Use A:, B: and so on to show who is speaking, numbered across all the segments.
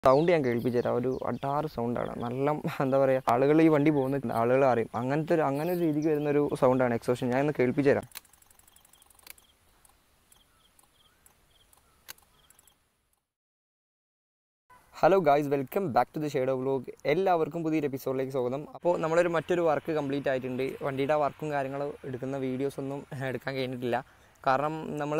A: Sound ഞാൻ കേൾപ്പിച്ചു തരാം ഒരു അട്ടാറ് സൗണ്ടാണ് നല്ല എന്താ പറയുക ആളുകൾ ഈ വണ്ടി പോകുന്ന ആളുകൾ അറിയും അങ്ങനത്തെ ഒരു അങ്ങനെ ഒരു രീതിക്ക് വരുന്ന ഒരു സൗണ്ടാണ് എക്സോഷൻ ഞാൻ ഒന്ന് കേൾപ്പിച്ചു തരാം hello guys welcome back to the shadow vlog എല്ലാവർക്കും പുതിയൊരു എപ്പിസോഡിലേക്ക് സ്വാഗതം അപ്പോൾ നമ്മളൊരു മറ്റൊരു വർക്ക് കംപ്ലീറ്റ് ആയിട്ടുണ്ട് വണ്ടിയുടെ വർക്കും കാര്യങ്ങളും എടുക്കുന്ന വീഡിയോസ് ഒന്നും എടുക്കാൻ കഴിഞ്ഞിട്ടില്ല കാരണം നമ്മൾ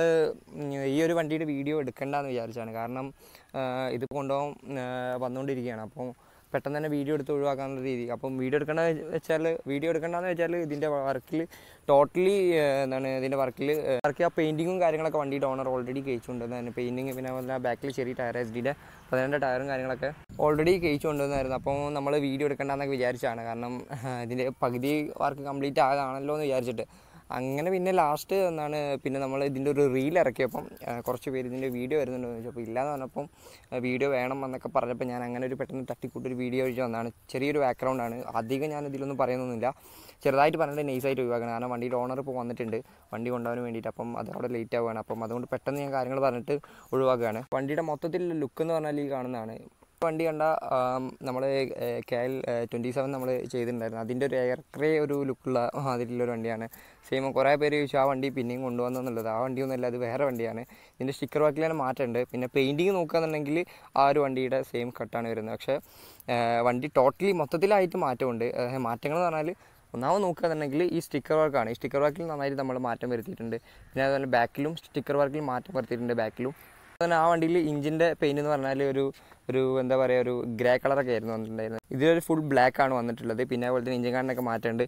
A: ഈ ഒരു വണ്ടിയുടെ വീഡിയോ എടുക്കണ്ടെന്ന് വിചാരിച്ചാണ് കാരണം ആ, ഇത് കൊണ്ടുപോകാൻ വന്നുകൊണ്ടിരിക്കുകയാണ് അപ്പോൾ പെട്ടെന്ന് തന്നെ വീഡിയോ എടുത്ത് ഒഴിവാക്കാനുള്ള രീതി അപ്പം വീഡിയോ എടുക്കേണ്ട വെച്ചാൽ വീഡിയോ എടുക്കേണ്ടതെന്ന് വെച്ചാൽ ഇതിൻ്റെ വർക്കിൽ ടോട്ടലി എന്താണ് ഇതിൻ്റെ വർക്കിൽ വർക്ക് ആ പെയിൻറ്റിങ്ങും കാര്യങ്ങളൊക്കെ വണ്ടിയുടെ ഓണർ ഓൾറെഡി കഴിച്ചുകൊണ്ടുവന്നതാണ് പെയിൻറ്റിങ് പിന്നെ അതുപോലെ ബാക്കിൽ ചെറിയ ടയർ എസ് ഡിയുടെ പതിനെട്ട് ടയറും കാര്യങ്ങളൊക്കെ ഓൾറെഡി കഴിച്ചു കൊണ്ടുവന്നായിരുന്നു അപ്പോൾ നമ്മൾ വീഡിയോ എടുക്കേണ്ടെന്നൊക്കെ വിചാരിച്ചാണ് കാരണം ഇതിൻ്റെ പകുതി വർക്ക് കംപ്ലീറ്റ് ആകാണല്ലോ എന്ന് വിചാരിച്ചിട്ട് അങ്ങനെ പിന്നെ ലാസ്റ്റ് എന്നാണ് പിന്നെ നമ്മൾ ഇതിൻ്റെ ഒരു റീൽ ഇറക്കിയപ്പം ആ, കുറച്ച് പേര് ഇതിൻ്റെ വീഡിയോ വരുന്നുണ്ടോ എന്ന് ചോദിച്ചപ്പോൾ ഇല്ലാന്ന് പറഞ്ഞപ്പം വീഡിയോ വേണം എന്നൊക്കെ പറഞ്ഞപ്പോൾ ഞാൻ അങ്ങനെ ഒരു പെട്ടെന്ന് തട്ടിക്കൂട്ടൊരു വീഡിയോ ഒഴിച്ച് വന്നതാണ് ചെറിയൊരു ബാക്ക്ഗ്രൗണ്ടാണ് അധികം ഞാൻ ഇതിലൊന്നും പറയുന്നൊന്നുമില്ല ചെറുതായിട്ട് പറഞ്ഞിട്ട് നൈസായിട്ട് ഒഴിവാക്കണം കാരണം വണ്ടിയുടെ ഓണർ ഇപ്പോൾ വന്നിട്ടുണ്ട് വണ്ടി കൊണ്ടുപോകാൻ വേണ്ടിയിട്ട് അപ്പം അത് അവിടെ ലേറ്റ് ആവുകയാണ് അപ്പം അതുകൊണ്ട് പെട്ടെന്ന് ഞാൻ കാര്യങ്ങൾ പറഞ്ഞിട്ട് ഒഴിവാക്കുകയാണ് വണ്ടിയുടെ മൊത്തത്തിൽ ലുക്ക് എന്ന് പറഞ്ഞാൽ ഈ കാണുന്നതാണ് വണ്ടി കണ്ട നമ്മൾ കെ എൽ ട്വൻറ്റി സെവൻ നമ്മൾ ചെയ്തിട്ടുണ്ടായിരുന്നു അതിൻ്റെ ഒരു ഏറെ ഒരു ലുക്കുള്ള അതിലുള്ളൊരു വണ്ടിയാണ് സെയിം കുറേ പേര് ചോദിച്ചു ആ വണ്ടി പിന്നെയും കൊണ്ടുവന്നെന്നുള്ളത് ആ വണ്ടിയൊന്നുമല്ല അത് വേറെ വണ്ടിയാണ് ഇതിൻ്റെ സ്റ്റിക്കർ വർക്കിൽ തന്നെ മാറ്റമുണ്ട് പിന്നെ പെയിൻറ്റിങ് നോക്കുകയാണെന്നുണ്ടെങ്കിൽ ആ ഒരു വണ്ടിയുടെ സെയിം കട്ടാണ് വരുന്നത് പക്ഷേ ആ, വണ്ടി ടോട്ടലി മൊത്തത്തിലായിട്ട് മാറ്റമുണ്ട് ആ, മാറ്റങ്ങൾ എന്ന് പറഞ്ഞാൽ ഒന്നാമത് നോക്കുകയാണെന്നുണ്ടെങ്കിൽ ഈ സ്റ്റിക്കർ വർക്കാണ് ഈ സ്റ്റിക്കർ വർക്കിൽ നന്നായിട്ട് നമ്മൾ മാറ്റം വരുത്തിയിട്ടുണ്ട് പിന്നെ അതുപോലെ ബാക്കിലും സ്റ്റിക്കർ വർക്കിൽ മാറ്റം വരുത്തിയിട്ടുണ്ട് ബാക്കിലും തന്നെ ആ വണ്ടിയിൽ ഇഞ്ചിൻ്റെ പെയിൻറ് എന്ന് പറഞ്ഞാൽ ഒരു ഒരു എന്താ പറയുക ഒരു ഗ്രേ കളറൊക്കെ ആയിരുന്നു വന്നിട്ടുണ്ടായിരുന്നത് ഇതിലൊരു ഫുൾ ബ്ലാക്ക് ആണ് വന്നിട്ടുള്ളത് പിന്നെ അതുപോലെ തന്നെ ഇഞ്ചിൻ കാർഡിനൊക്കെ മാറ്റമുണ്ട്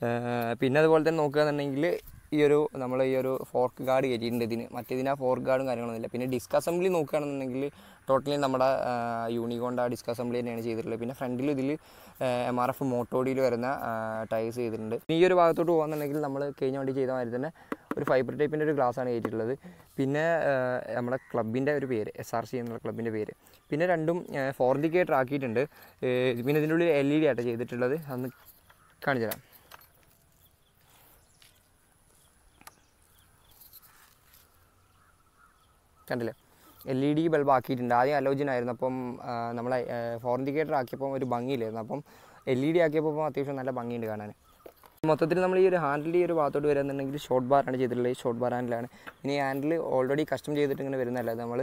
A: ഏർ പിന്നെ അതുപോലെ തന്നെ നോക്കുകയാണെന്നുണ്ടെങ്കിൽ ഈ ഒരു നമ്മൾ ഈ ഒരു ഫോർക്ക് ഗാർഡ് കയറ്റിയിട്ടുണ്ട് ഇതിന് മറ്റേതിന് ആ ഫോർക്ക് ഗാർഡും കാര്യങ്ങളൊന്നുമില്ല പിന്നെ ഡിസ്ക് അസംബ്ലി നോക്കുകയാണെന്നുണ്ടെങ്കിൽ ടോട്ടലി നമ്മുടെ യൂണിക്കോണ്ട ഡിസ്ക് അസംബ്ലി തന്നെയാണ് ചെയ്തിട്ടുള്ളത് പിന്നെ ഫ്രണ്ടിൽ ഇതിൽ എം ആർ എഫ് മോട്ടോഡിയിൽ വരുന്ന ടൈസ് ചെയ്തിട്ടുണ്ട് ഈ ഒരു ഭാഗത്തോട്ട് പോകുന്നുണ്ടെങ്കിൽ നമ്മൾ കഴിഞ്ഞ വണ്ടി ചെയ്ത മാതിരി തന്നെ ഒരു ഫൈബർ ടൈപ്പിൻ്റെ ഒരു ഗ്ലാസ് ആണ് കയറ്റിയിട്ടുള്ളത് പിന്നെ ആ, നമ്മുടെ ക്ലബിൻ്റെ ഒരു പേര് എസ് ആർ സി എന്നുള്ള ക്ലബിൻ്റെ പേര് പിന്നെ രണ്ടും ഫോർ ഇൻഡിക്കേറ്റർ ആക്കിയിട്ടുണ്ട് ഏ, പിന്നെ ഇതിൻ്റെ ഉള്ളിൽ എൽ ഇ ഡി ആയിട്ട് ചെയ്തിട്ടുള്ളത് അന്ന് കാണിച്ചു തരാം കണ്ടില്ലേ എൽ ഇ ഡി ബൾബ് ആക്കിയിട്ടുണ്ട് ആദ്യം അലോജിൻ ആയിരുന്നു അപ്പം ആ, നമ്മളെ ഫോർ ഇൻഡിക്കേറ്റർ ആക്കിയപ്പോൾ ഒരു ഭംഗിയില്ലായിരുന്നു അപ്പം എൽ ഇ ഡി ആക്കിയപ്പോൾ അത്യാവശ്യം നല്ല ഭംഗിയുണ്ട് കാണാൻ മൊത്തത്തിൽ നമ്മൾ ഈ ഒരു ഹാൻഡിൽ ഈ ഒരു ഭാഗത്തോട്ട് വരാന്നുണ്ടെങ്കിൽ ഷോർട്ട് ബാറാണ് ചെയ്തിട്ടുള്ളത് ഈ ഷോർട്ട് ബാർ ഹാൻഡിലാണ് ഇനി ഈ ഹാൻഡിൽ ഓൾറെഡി കസ്റ്റം ചെയ്തിട്ട് ഇങ്ങനെ വരുന്നതല്ല നമ്മൾ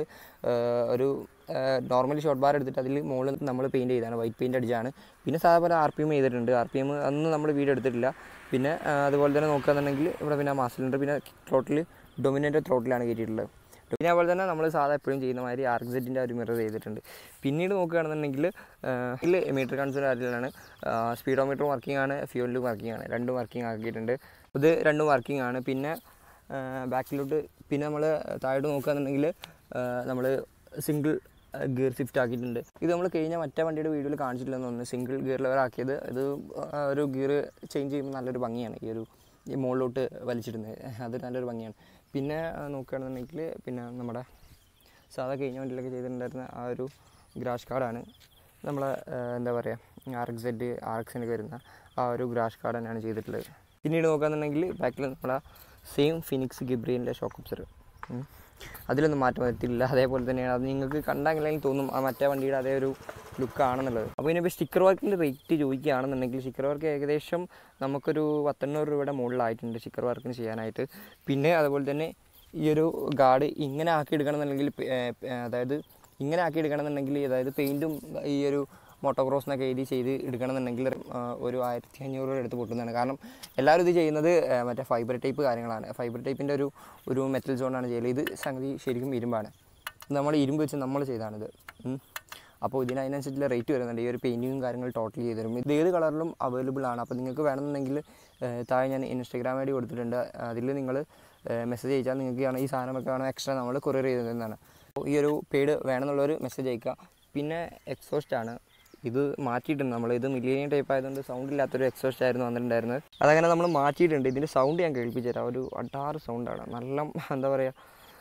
A: ഒരു നോർമലി ഷോർട്ട് ബാർ എടുത്തിട്ട് അതിൽ മുകളിൽ നമ്മൾ പെയിൻറ്റ് ചെയ്താണ് വൈറ്റ് പെയിൻറ്റ് അടിച്ചാണ് പിന്നെ സാധാരണ ആർ പി എം ചെയ്തിട്ടുണ്ട് ആർ പി എം അന്ന് നമ്മൾ വീഡിയോ എടുത്തിട്ടില്ല പിന്നെ ആ, അതുപോലെ തന്നെ നോക്കുകയാണെന്നുണ്ടെങ്കിൽ ഇവിടെ പിന്നെ മാസിലുണ്ട് പിന്നെ ത്രോട്ടിൽ ഡൊമിനേറ്റ് ത്രോട്ടിലാണ് കയറ്റിയിട്ടുള്ളത് പിന്നെ അതുപോലെ തന്നെ നമ്മൾ സാധാ എപ്പോഴും ചെയ്യുന്ന മാതിരി ആർക്ക് സെറ്റിൻ്റെ ഒരു മിറർ ചെയ്തിട്ടുണ്ട് പിന്നീട് നോക്കുകയാണെന്നുണ്ടെങ്കിൽ ഇതിൽ മീറ്റർ കൺസോൾ കാര്യത്തിലാണ് സ്പീഡോമീറ്റർ വർക്കിംഗ് ആണ് ഫ്യൂവലും വർക്കിംഗ് ആണ് രണ്ടും വർക്കിംഗ് ആക്കിയിട്ടുണ്ട് ഇത് രണ്ടും വർക്കിംഗ് ആണ് പിന്നെ ബാക്കിലോട്ട് പിന്നെ നമ്മൾ താഴോട്ട് നോക്കുകയാണെന്നുണ്ടെങ്കിൽ നമ്മൾ സിംഗിൾ ഗിയർ ഷിഫ്റ്റ് ആക്കിയിട്ടുണ്ട് ഇത് നമ്മൾ കഴിഞ്ഞ മറ്റേ വണ്ടിയുടെ വീഡിയോയിൽ കാണിച്ചിട്ടില്ലെന്ന് തോന്നുന്നു സിംഗിൾ ഗിയർ ലെവൽ ആക്കിയത് ഇത് ആ, ഒരു ഗിയർ ചേഞ്ച് ചെയ്യുമ്പോൾ നല്ലൊരു ഭംഗിയാണ് ഈ ഒരു ഈ മുകളിലോട്ട് വലിച്ചിടുന്നത് അത് നല്ലൊരു ഭംഗിയാണ് പിന്നെ ആ, നോക്കുകയാണെന്നുണ്ടെങ്കിൽ പിന്നെ നമ്മുടെ സാധാ കഴിഞ്ഞ വണ്ടിയിലൊക്കെ ചെയ്തിട്ടുണ്ടായിരുന്ന ആ ഒരു ഗ്രാഷ് കാർഡാണ് നമ്മളെ ആ, എന്താ പറയുക ആർ എക്സ് സെഡ് ആർ എക്സിനൊക്കെ വരുന്ന ആ ഒരു ഗ്രാഷ് കാർഡ് തന്നെയാണ് ചെയ്തിട്ടുള്ളത് പിന്നീട് നോക്കുകയാണെന്നുണ്ടെങ്കിൽ ബാക്കിൽ നമ്മളെ സെയിം ഫിനിക്സ് ഗിബ്രിയലിൻ്റെ ഷോക്ക് ഒബ്സർ അതിലൊന്നും മാറ്റം വരുത്തിയില്ല അതേപോലെ തന്നെയാണ് അത് നിങ്ങൾക്ക് കണ്ടെങ്കിലും തോന്നും ആ മറ്റേ വണ്ടിയുടെ അതേ ഒരു ലുക്കാണെന്നുള്ളത് അപ്പോൾ ഇനിയിപ്പോൾ സ്റ്റിക്കർ വർക്കിൻ്റെ റേറ്റ് ചോദിക്കുകയാണെന്നുണ്ടെങ്കിൽ സ്റ്റിക്കർ വർക്ക് ഏകദേശം നമുക്കൊരു പത്തെണ്ണൂറ് രൂപയുടെ മുകളിലായിട്ടുണ്ട് സ്റ്റിക്കർ വർക്കിന് ചെയ്യാനായിട്ട് പിന്നെ അതുപോലെ തന്നെ ഈ ഒരു ഗാർഡ് ഇങ്ങനെ ആക്കി എടുക്കണമെന്നുണ്ടെങ്കിൽ പെ- ഏ, ഏ, അതായത് ഇങ്ങനെ ആക്കി എടുക്കണമെന്നുണ്ടെങ്കിൽ അതായത് പെയിൻറ്റും ഈ ഒരു മോട്ടോക്രോസ് എന്നൊക്കെ എഴുതി ചെയ്ത് എടുക്കണമെന്നുണ്ടെങ്കിൽ ആ, ഒരു ആയിരത്തി അഞ്ഞൂറ് രൂപ എടുത്ത് പൊട്ടുന്നതാണ് കാരണം എല്ലാവരും ഇത് ചെയ്യുന്നത് ആ, മറ്റേ ഫൈബർ ടൈപ്പ് കാര്യങ്ങളാണ് ഫൈബർ ടൈപ്പിൻ്റെ ഒരു ഒരു മെറ്റൽ സോണാണ് ചെയ്യല് ഇത് സംഗതി ശരിക്കും ഇരുമ്പാണ് നമ്മൾ ഇരുമ്പ് വെച്ച് നമ്മൾ ചെയ്താണിത് ഉം. അപ്പോൾ ഇതിന് അതിനനുസരിച്ചുള്ള റേറ്റ് വരുന്നുണ്ട് ഈ ഒരു പെയിൻറ്റിങ്ങും കാര്യങ്ങൾ ടോട്ടലി ചെയ്ത് തരും ഇത് ഏത് കളറിലും അവൈലബിൾ ആണ് അപ്പോൾ നിങ്ങൾക്ക് വേണമെന്നുണ്ടെങ്കിൽ ഏഹ്, താഴെ ഞാൻ ഇൻസ്റ്റാഗ്രാം ഐ ഡി കൊടുത്തിട്ടുണ്ട് അതിൽ നിങ്ങൾ മെസ്സേജ് അയച്ചാൽ നിങ്ങൾക്ക് ആണ് ഈ സാധനമൊക്കെ വേണം എക്സ്ട്രാ നമ്മൾ കൊറിയർ ചെയ്ത് തരുന്നതാണ് അപ്പോൾ ഈ ഒരു പെയ്ഡ് വേണമെന്നുള്ളൊരു മെസ്സേജ് അയക്കുക പിന്നെ എക്സോസ്റ്റ് ആണ് ഇത് മാറ്റിയിട്ടുണ്ട് നമ്മൾ ഇത് മില്ലിയൻ ടൈപ്പ് ആയതുകൊണ്ട് സൗണ്ട് ഇല്ലാത്തൊരു എക്സോസ്റ്റ് ആയിരുന്നു വന്നിട്ടുണ്ടായിരുന്നത് അതങ്ങനെ നമ്മൾ മാറ്റിയിട്ടുണ്ട് ഇതിൻ്റെ സൗണ്ട് ഞാൻ കേൾപ്പിച്ചു തരാം ഒരു അട്ടാറ് സൗണ്ടാണ് നല്ല എന്താ പറയുക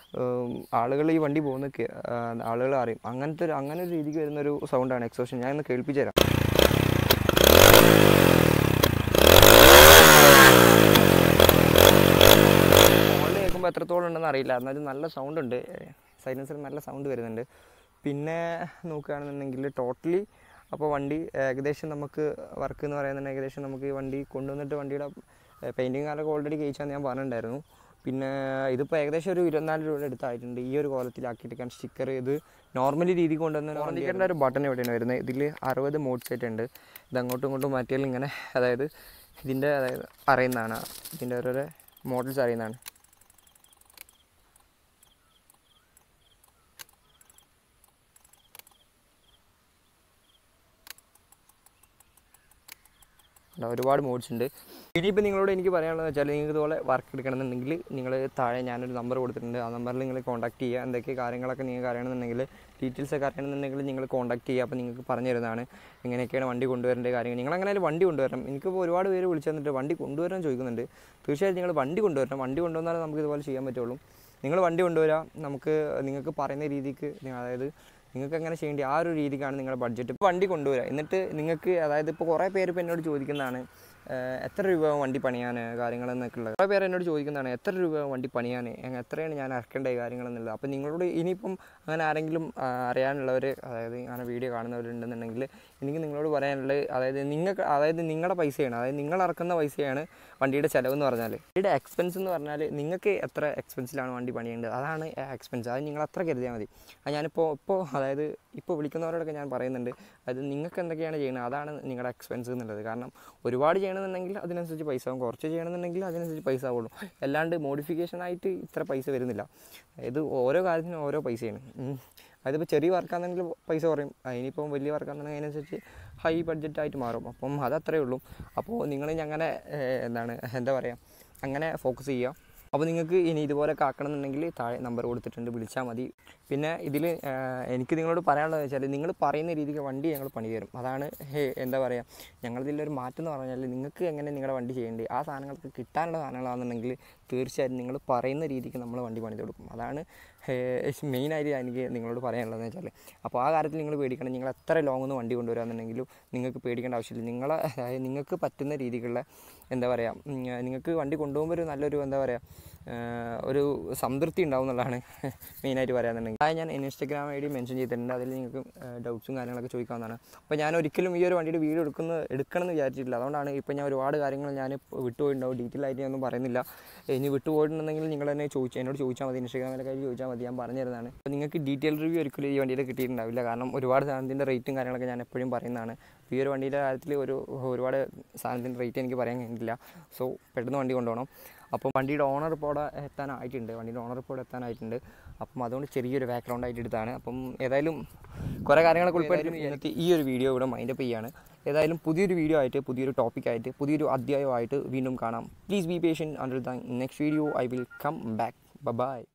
A: ആളുകൾ ഈ വണ്ടി പോകുന്ന ആളുകൾ അറിയും അങ്ങനത്തെ ഒരു അങ്ങനെ ഒരു രീതിക്ക് വരുന്ന ഒരു സൗണ്ടാണ് എക്സോഷൻ ഞാൻ ഒന്ന് കേൾപ്പിച്ചു തരാം ഫോണിൽ കേൾക്കുമ്പോൾ എത്രത്തോളം ഉണ്ടെന്ന് അറിയില്ല എന്നാലും നല്ല സൗണ്ട് ഉണ്ട് സൈലൻസർ നല്ല സൗണ്ട് വരുന്നുണ്ട് പിന്നെ നോക്കുകയാണെന്നുണ്ടെങ്കിൽ ടോട്ടലി അപ്പോൾ വണ്ടി ഏകദേശം നമുക്ക് വർക്ക് എന്ന് പറയുന്നത് ഏകദേശം നമുക്ക് ഈ വണ്ടി കൊണ്ടുവന്നിട്ട് വണ്ടിയുടെ പെയിൻറ്റിങ് കാലൊക്കെ ഓൾറെഡി കഴിച്ചാന്ന് ഞാൻ പറഞ്ഞിട്ടുണ്ടായിരുന്നു പിന്നെ ഇതിപ്പോൾ ഏകദേശം ഒരു ഇരുപത്തിനാല് രൂപയുടെ അടുത്തായിട്ടുണ്ട് ഈ ഒരു കോലത്തിലാക്കിയിട്ട് സ്റ്റിക്കർ ഇത് നോർമലി രീതി കൊണ്ടുവന്ന വണ്ടിക്കേണ്ട ഒരു ബട്ടൺ എവിടെയാണ് വരുന്നത് ഇതിൽ അറുപത് മോഡ് സെറ്റ് ഉണ്ട് ഇത് അങ്ങോട്ടും ഇങ്ങോട്ടും മാറ്റിയാൽ ഇങ്ങനെ അതായത് ഇതിൻ്റെ അതായത് അറിയുന്നതാണ് ഇതിൻ്റെ ഓരോരോ മോഡൽസ് അറിയുന്നതാണ് ഉണ്ട്. ഒരുപാട് മോഡ്സ് ഉണ്ട് ഇനിയിപ്പോൾ നിങ്ങളോട് എനിക്ക് പറയാനുള്ളത് വെച്ചാൽ നിങ്ങൾക്ക് ഇതുപോലെ വർക്ക് എടുക്കണമെന്നുണ്ടെങ്കിൽ നിങ്ങൾ താഴെ ഞാനൊരു നമ്പർ കൊടുത്തിട്ടുണ്ട് ആ നമ്പറിൽ നിങ്ങൾ കോൺടാക്ട് ചെയ്യുക എന്തൊക്കെ കാര്യങ്ങളൊക്കെ നിങ്ങൾക്ക് അറിയണമെന്നുണ്ടെങ്കിൽ ഡീറ്റെയിൽസ് ഒക്കെ അറിയണമെന്നുണ്ടെങ്കിൽ നിങ്ങൾ കോൺടാക്ട് ചെയ്യുക അപ്പോൾ നിങ്ങൾക്ക് പറഞ്ഞു തരുന്നതാണ് എങ്ങനെയൊക്കെയാണ് വണ്ടി കൊണ്ടുവരേണ്ട കാര്യങ്ങൾ നിങ്ങൾ അങ്ങനെ വണ്ടി കൊണ്ടുവരണം എനിക്കിപ്പോൾ ഒരുപാട് പേര് വിളിച്ചു തന്നിട്ട് വണ്ടി കൊണ്ടുവരാൻ ചോദിക്കുന്നുണ്ട് തീർച്ചയായും നിങ്ങൾ വണ്ടി കൊണ്ടുവരണം വണ്ടി കൊണ്ടുവന്നാലേ നമുക്ക് ഇതുപോലെ ചെയ്യാൻ പറ്റുള്ളൂ നിങ്ങൾ വണ്ടി കൊണ്ടുവരിക നമുക്ക് നിങ്ങൾക്ക് പറയുന്ന രീതിക്ക് നി- അതായത് നിങ്ങൾക്ക് എങ്ങനെ ചെയ്യേണ്ടി ആ ഒരു രീതിക്കാണ് നിങ്ങളുടെ ബഡ്ജറ്റ് ഇപ്പോൾ വണ്ടി കൊണ്ടുവരിക എന്നിട്ട് നിങ്ങൾക്ക് അതായത് ഇപ്പോൾ കുറേ പേര് ഇപ്പോൾ എന്നോട് ചോദിക്കുന്നതാണ് ഏഹ്, എത്ര രൂപ വണ്ടി പണിയാൻ കാര്യങ്ങളെന്നൊക്കെ ഉള്ളത് കുറേ പേര് എന്നോട് ചോദിക്കുന്നതാണ് എത്ര രൂപ വണ്ടി പണിയാൻ എങ്ങ- എത്രയാണ് ഞാൻ ഇറക്കേണ്ട കാര്യങ്ങളെന്നുള്ളത് അപ്പോൾ നിങ്ങളോട് ഇനിയിപ്പം അങ്ങനെ ആരെങ്കിലും ആ, അറിയാനുള്ളവർ അതായത് അങ്ങനെ വീഡിയോ കാണുന്നവരുണ്ടെന്നുണ്ടെങ്കിൽ എനിക്ക് നിങ്ങളോട് പറയാനുള്ളത് അതായത് നിങ്ങൾക്ക് അതായത് നിങ്ങളുടെ പൈസയാണ് അതായത് നിങ്ങൾ ഇറക്കുന്ന പൈസയാണ് വണ്ടിയുടെ ചിലവ് എന്ന് പറഞ്ഞാൽ വണ്ടിയുടെ എക്സ്പെൻസ് എന്ന് പറഞ്ഞാൽ നിങ്ങൾക്ക് എത്ര എക്സ്പെൻസിലാണ് വണ്ടി പണിയേണ്ടത് അതാണ് എക്സ്പെൻസ് അത് നിങ്ങൾ അത്ര കരുതിയാൽ മതി അത് ഞാനിപ്പോൾ ഇപ്പോൾ അതായത് ഇപ്പോൾ വിളിക്കുന്നവരോടൊക്കെ ഞാൻ പറയുന്നുണ്ട് അത് നിങ്ങൾക്ക് എന്തൊക്കെയാണ് ചെയ്യുന്നത് അതാണ് നിങ്ങളുടെ എക്സ്പെൻസ് എന്നുള്ളത് കാരണം ഒരുപാട് ചെയ്യണമെന്നുണ്ടെങ്കിൽ അതിനനുസരിച്ച് പൈസ ആവും കുറച്ച് ചെയ്യണമെന്നുണ്ടെങ്കിൽ അതിനനുസരിച്ച് പൈസ ആവുള്ളൂ അല്ലാണ്ട് മോഡിഫിക്കേഷൻ ആയിട്ട് ഇത്ര പൈസ വരുന്നില്ല ഇത് ഓരോ കാര്യത്തിനും ഓരോ പൈസയാണ് ഉം. അതിപ്പോൾ ചെറിയ വർക്കാണെന്നെങ്കിൽ പൈസ കുറയും അതിനിപ്പം വലിയ വർക്കാണെന്നുണ്ടെങ്കിൽ അതിനനുസരിച്ച് ഹൈ ബഡ്ജറ്റായിട്ട് മാറും അപ്പം അതത്രേ ഉള്ളൂ അപ്പോൾ നിങ്ങൾ അങ്ങനെ ഏഹ്, എന്താണ് എന്താ പറയുക അങ്ങനെ ഫോക്കസ് ചെയ്യുക അപ്പോൾ നിങ്ങൾക്ക് ഇനി ഇതുപോലെ കാക്കണമെന്നുണ്ടെങ്കിൽ താഴെ നമ്പർ കൊടുത്തിട്ടുണ്ട് വിളിച്ചാൽ മതി പിന്നെ ഇതിൽ എനിക്ക് നിങ്ങളോട് പറയാനുള്ളത് വെച്ചാൽ നിങ്ങൾ പറയുന്ന രീതിക്ക് വണ്ടി ഞങ്ങൾ പണി തരും അതാണ് ഹേ, എന്താ പറയുക ഞങ്ങളിതിലൊരു മാറ്റം എന്ന് പറഞ്ഞാൽ നിങ്ങൾക്ക് എങ്ങനെ നിങ്ങളുടെ വണ്ടി ചെയ്യേണ്ടി ആ സാധനങ്ങൾക്ക് കിട്ടാനുള്ള സാധനങ്ങളാണെന്നുണ്ടെങ്കിൽ തീർച്ചയായിട്ടും നിങ്ങൾ പറയുന്ന രീതിക്ക് നമ്മൾ വണ്ടി പണിത് കൊടുക്കും അതാണ് മെയിനായിട്ട് എനിക്ക് നിങ്ങളോട് പറയാനുള്ളതെന്ന് വെച്ചാൽ അപ്പോൾ ആ കാര്യത്തിൽ നിങ്ങൾ പേടിക്കണം നിങ്ങൾ എത്ര ലോങ് നിന്ന് വണ്ടി കൊണ്ടുവരാമെന്നുണ്ടെങ്കിലും നിങ്ങൾക്ക് പേടിക്കേണ്ട ആവശ്യമില്ല നിങ്ങളെ അതായത് നിങ്ങൾക്ക് പറ്റുന്ന രീതിക്കുള്ള എന്താ പറയുക ഉം, നിങ്ങൾക്ക് വണ്ടി കൊണ്ടുപോകുമ്പോൾ ഒരു നല്ലൊരു എന്താ പറയുക ഏഹ്, ഒരു സംതൃപ്തി ഉണ്ടാവും എന്നുള്ളതാണ് മെയിനായിട്ട് പറയാന്നുണ്ടെങ്കിൽ അത് ഞാൻ ഇൻസ്റ്റഗ്രാം ഐ ഡി മെൻഷൻ ചെയ്തിട്ടുണ്ട് അതിൽ നിങ്ങൾക്ക് ഡൗട്ട്സും കാര്യങ്ങളൊക്കെ ചോദിക്കാവുന്നതാണ് അപ്പോൾ ഞാൻ ഒരിക്കലും ഈ ഒരു വണ്ടിയുടെ വീഡിയോ എടുക്കുന്ന എടുക്കണം എന്ന് വിചാരിച്ചിട്ടില്ല അതുകൊണ്ടാണ് ഇപ്പോൾ ഞാൻ ഒരുപാട് കാര്യങ്ങൾ ഞാൻ വിട്ടുപോയിട്ടുണ്ടാവും ഡീറ്റെയിൽ ആയിട്ട് ഞാനൊന്നും പറയുന്നില്ല ഇനി വിട്ടുപോയിട്ടുണ്ടെങ്കിൽ നിങ്ങൾ തന്നെ ചോദിച്ചു എന്നോട് ചോദിച്ചാൽ മതി ഇൻസ്റ്റാഗ്രാമിലൊക്കെ ചോദിച്ചാൽ മതി ഞാൻ പറഞ്ഞു തരുന്നതാണ് അപ്പോൾ നിങ്ങൾക്ക് ഡീറ്റെയിൽ റിവ്യൂ ഒരിക്കലും ഈ വണ്ടിയുടെ കിട്ടിയിട്ടുണ്ടാവില്ല കാരണം ഒരുപാട് സാധനത്തിൻ്റെ റേറ്റും കാര്യങ്ങളൊക്കെ ഞാൻ എപ്പോഴും പറയുന്നതാണ് അപ്പോൾ ഈ ഒരു വണ്ടിയുടെ കാര്യത്തിൽ ഒരു ഒരുപാട് സാധനത്തിൻ്റെ റേറ്റ് എനിക്ക് പറയാൻ കഴിഞ്ഞിട്ടില്ല സോ പെട്ടെന്ന് വണ്ടി കൊണ്ടുപോകണം അപ്പോൾ വണ്ടിയുടെ ഓണർ ഇപ്പോൾ അവിടെ എത്താനായിട്ടുണ്ട് വണ്ടിയുടെ ഓണർ ഇപ്പോൾ ഇവിടെ എത്താനായിട്ടുണ്ട് അപ്പം അതുകൊണ്ട് ചെറിയൊരു ബാക്ക്ഗ്രൗണ്ട് ആയിട്ട് എടുത്താണ് അപ്പം ഏതായാലും കുറേ കാര്യങ്ങളൊക്കെ ഉൾപ്പെടുത്തി ഇന്നത്തെ ഈ ഒരു വീഡിയോ ഇവിടെ മൈൻഡപ്പ് ചെയ്യാണ് ഏതായാലും പുതിയൊരു വീഡിയോ ആയിട്ട് പുതിയൊരു ടോപ്പിക്കായിട്ട് പുതിയൊരു അധ്യായമായിട്ട് വീണ്ടും കാണാം please be patient under the next video I will come back by